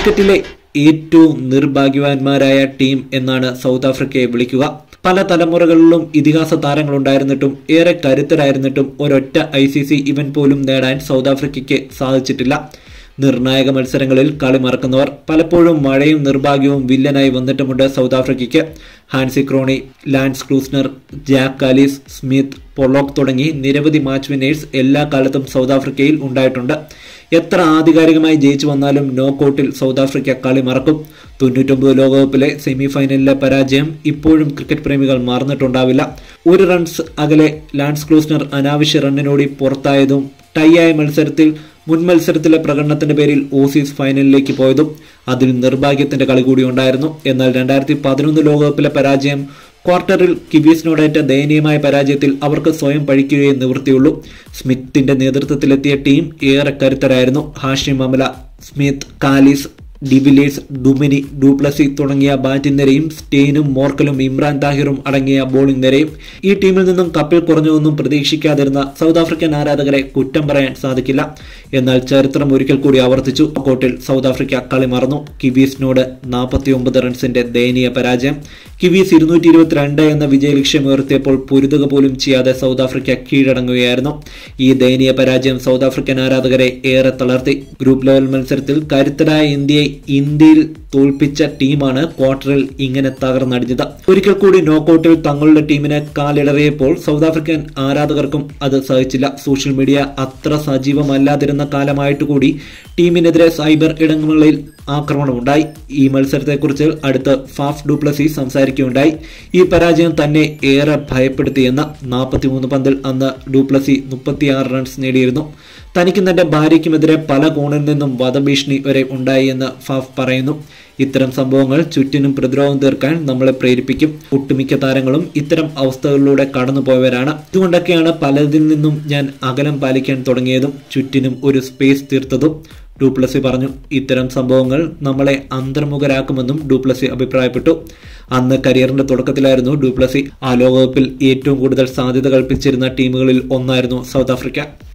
ക്രിക്കറ്റിലെ ഏറ്റവും നിർഭാഗ്യവാന്മാരായ ടീം എന്നാണ് സൗത്ത് ആഫ്രിക്കയെ വിളിക്കുക പല തലമുറകളിലും ഇതിഹാസ താരങ്ങളുണ്ടായിരുന്നിട്ടും ഏറെ കരുത്തരായിരുന്നിട്ടും ഒരൊറ്റ ഐ സി സി ഇവന്റ് പോലും നേടാൻ സൗത്ത് ആഫ്രിക്കയ്ക്ക് സാധിച്ചിട്ടില്ല നിർണായക മത്സരങ്ങളിൽ കളി മറക്കുന്നവർ പലപ്പോഴും മഴയും നിർഭാഗ്യവും വില്ലനായി വന്നിട്ടുമുണ്ട് സൗത്ത് ആഫ്രിക്കയ്ക്ക് Hansie Cronje Lance Klusener Jacques Kallis Smith Pollock തുടങ്ങി നിരവധി മാച്ച് വിന്നേഴ്സ് എല്ലാ കാലത്തും സൗത്ത് ആഫ്രിക്കയിൽ ഉണ്ടായിട്ടുണ്ട് എത്ര ആധികാരികമായി ജയിച്ചു വന്നാലും നോക്കൌട്ടിൽ സൗത്ത് ആഫ്രിക്ക കളി മറക്കും തൊണ്ണൂറ്റൊമ്പത് ലോകകപ്പിലെ സെമി ഫൈനലിലെ പരാജയം ഇപ്പോഴും ക്രിക്കറ്റ് പ്രേമികൾ മറന്നിട്ടുണ്ടാവില്ല ഒരു റൺസ് അകലെ ലാൻസ് ക്ലൂസ്നർ അനാവശ്യ റണ്ണിനോടി പുറത്തായതും ടൈ ആയ മത്സരത്തിൽ മുൻ മത്സരത്തിലെ പ്രകടനത്തിന്റെ പേരിൽ ഓസീസ് ഫൈനലിലേക്ക് പോയതും അതിൽ നിർഭാഗ്യത്തിന്റെ കളി കൂടി ഉണ്ടായിരുന്നു എന്നാൽ രണ്ടായിരത്തി പതിനൊന്ന് ലോകകപ്പിലെ പരാജയം ക്വാർട്ടറിൽ കിവീസിനോടേറ്റ ദയനീയമായ പരാജയത്തിൽ അവർക്ക് സ്വയം പഴിക്കുകയേ നിവൃത്തിയുള്ളൂ സ്മിത്തിന്റെ നേതൃത്വത്തിലെത്തിയ ടീം ഏറെ കരുത്തരായിരുന്നു Hashim Amla Smith Kallis de Villiers Duminy du Plessis തുടങ്ങിയ ബാറ്റിംഗ് നിരയും സ്റ്റെയിനും മോർക്കലും ഇമ്രാൻ താഹിറും അടങ്ങിയ ബോളിംഗ് നിരയും ഈ ടീമിൽ നിന്നും കപ്പിൽ കുറഞ്ഞൊന്നും പ്രതീക്ഷിക്കാതിരുന്ന സൗത്ത് ആഫ്രിക്കൻ ആരാധകരെ കുറ്റം പറയാൻ സാധിക്കില്ല എന്നാൽ ചരിത്രം ഒരിക്കൽ കൂടി ആവർത്തിച്ചു കോട്ടിൽ സൗത്ത് ആഫ്രിക്ക കളി മറന്നു കിവീസിനോട് നാൽപ്പത്തിയൊമ്പത് റൺസിന്റെ ദയനീയ പരാജയം കിവീസ് ഇരുന്നൂറ്റി ഇരുപത്തിരണ്ട് എന്ന വിജയലക്ഷ്യം ഉയർത്തിയപ്പോൾ പൊരുതുക പോലും ചെയ്യാതെ സൗത്ത് ആഫ്രിക്ക കീഴടങ്ങുകയായിരുന്നു ഈ ദയനീയ പരാജയം സൗത്ത് ആഫ്രിക്കൻ ആരാധകരെ ഏറെ തളർത്തി ഗ്രൂപ്പ് ലെവൽ മത്സരത്തിൽ കരുത്തരായ ഇന്ത്യയെ ഇന്ത്യയിൽ തോൽപ്പിച്ച ടീമാണ് ക്വാർട്ടറിൽ ഇങ്ങനെ തകർന്നടിഞ്ഞത് ഒരിക്കൽ കൂടി നോക്കൌട്ടിൽ തങ്ങളുടെ ടീമിനെ കാലിടറിയപ്പോൾ സൗത്ത് ആഫ്രിക്കൻ ആരാധകർക്കും അത് സഹിച്ചില്ല സോഷ്യൽ മീഡിയ അത്ര സജീവമല്ലാതിരുന്ന കാലമായിട്ട് കൂടി ടീമിനെതിരെ സൈബർ ഇടങ്ങളിൽ ആക്രമണമുണ്ടായി ഈ മത്സരത്തെക്കുറിച്ച് അടുത്ത് ഫാഫ് ഡുപ്ലസി സംസാരിക്കുകയുണ്ടായി ഈ പരാജയം തന്നെ ഏറെ ഭയപ്പെടുത്തിയെന്ന നാൽപ്പത്തിമൂന്ന് പന്തിൽ അന്ന് ഡുപ്ലസി മുപ്പത്തിയാറ് റൺസ് നേടിയിരുന്നു തനിക്കും തന്റെ ഭാര്യയ്ക്കുമെതിരെ പല കോണിൽ നിന്നും വധഭീഷണി വരെ ഉണ്ടായി എന്ന് ഫാഫ് പറയുന്നു ഇത്തരം സംഭവങ്ങൾ ചുറ്റിനും പ്രതിരോധം തീർക്കാൻ നമ്മളെ പ്രേരിപ്പിക്കും ഒട്ടുമിക്ക താരങ്ങളും ഇത്തരം അവസ്ഥകളിലൂടെ കടന്നുപോയവരാണ് ഇതുകൊണ്ടൊക്കെയാണ് പലതിൽ നിന്നും ഞാൻ അകലം പാലിക്കാൻ തുടങ്ങിയതും ചുറ്റിനും ഒരു സ്പേസ് തീർത്തതും ഡൂപ്ലസി പറഞ്ഞു ഇത്തരം സംഭവങ്ങൾ നമ്മളെ അന്തർമുഖരാക്കുമെന്നും ഡൂപ്ലസി അഭിപ്രായപ്പെട്ടു അന്ന് കരിയറിന്റെ തുടക്കത്തിലായിരുന്നു ഡൂപ്ലസി ആ ലോകകപ്പിൽ ഏറ്റവും കൂടുതൽ സാധ്യത കൽപ്പിച്ചിരുന്ന ടീമുകളിൽ ഒന്നായിരുന്നു സൗത്ത് ആഫ്രിക്ക